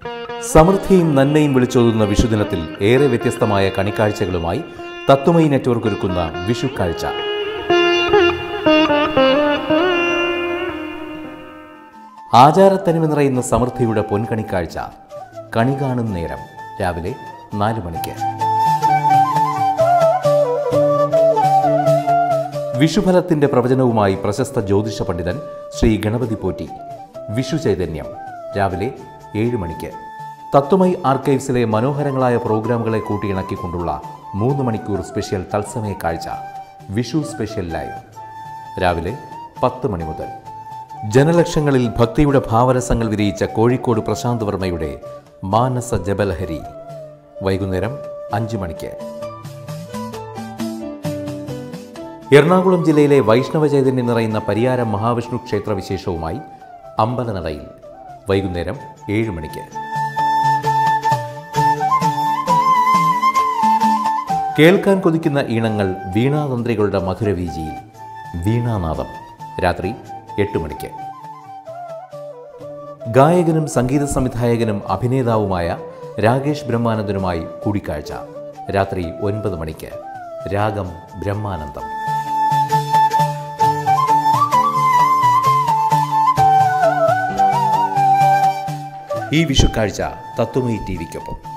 സമൃദ്ധിയും നന്മയും വിളിച്ചോതുന്ന വിഷുദിനത്തിൽ ഏറെ വ്യത്യസ്തമായ കണിക്കാഴ്ചകളുമായി തത്വമയി നെറ്റ്വർക്ക് ഒരുക്കുന്ന വിഷു കാഴ്ച ആചാരത്തനിമ നിറയുന്ന സമൃദ്ധിയുടെ പൊൻകണിക്കാഴ്ച കണി കാണും നേരം രാവിലെ നാല് മണിക്ക് വിഷുഫലത്തിന്റെ പ്രവചനവുമായി പ്രശസ്ത ജ്യോതിഷ പണ്ഡിതൻ ശ്രീ ഗണപതി പോറ്റി വിഷു ചൈതന്യം രാവിലെ ഏഴ് മണിക്ക് തത്വമൈ ആർക്കൈവ്സിലെ മനോഹരങ്ങളായ പ്രോഗ്രാമുകളെ കൂട്ടിയിണക്കിക്കൊണ്ടുള്ള മൂന്ന് മണിക്കൂർ സ്പെഷ്യൽ തത്സമയ കാഴ്ച വിഷു സ്പെഷ്യൽ ലൈവ് രാവിലെ പത്ത് മണി മുതൽ ജനലക്ഷങ്ങളിൽ ഭക്തിയുടെ ഭാവരസങ്ങൾ വിരിയിച്ച കോഴിക്കോട് പ്രശാന്ത് വർമ്മയുടെ മാനസ ജബലഹരി വൈകുന്നേരം അഞ്ചു മണിക്ക് എറണാകുളം ജില്ലയിലെ വൈഷ്ണവ ചൈതന്യം നിറയുന്ന പരിയാരം മഹാവിഷ്ണു ക്ഷേത്ര വിശേഷവുമായി അമ്പലനടയിൽ വൈകുന്നേരം ഏഴ് മണിക്ക് കേൾക്കാൻ കൊതിക്കുന്ന ഈണങ്ങൾ വീണാതന്ത്രികളുടെ മധുരവീജിയിൽ വീണാനാദം രാത്രി എട്ട് മണിക്ക് ഗായകനും സംഗീത സംവിധായകനും അഭിനേതാവുമായ രാകേഷ് ബ്രഹ്മാനന്ദനുമായി കൂടിക്കാഴ്ച രാത്രി ഒൻപത് മണിക്ക് രാഗം ബ്രഹ്മാനന്ദം ഈ വിഷുക്കാഴ്ച തത്വമയി ടി വിക്കൊപ്പം